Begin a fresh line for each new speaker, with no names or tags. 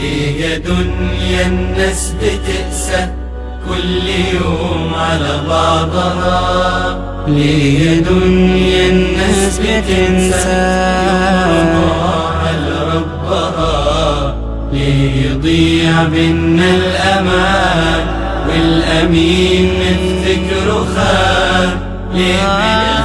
ليه يا دنيا الناس بتقسى كل يوم على بعضها ليه يا دنيا الناس بتنسى يوم ربها ليه يضيع بينا الأمان والأمين من فكره خان ليه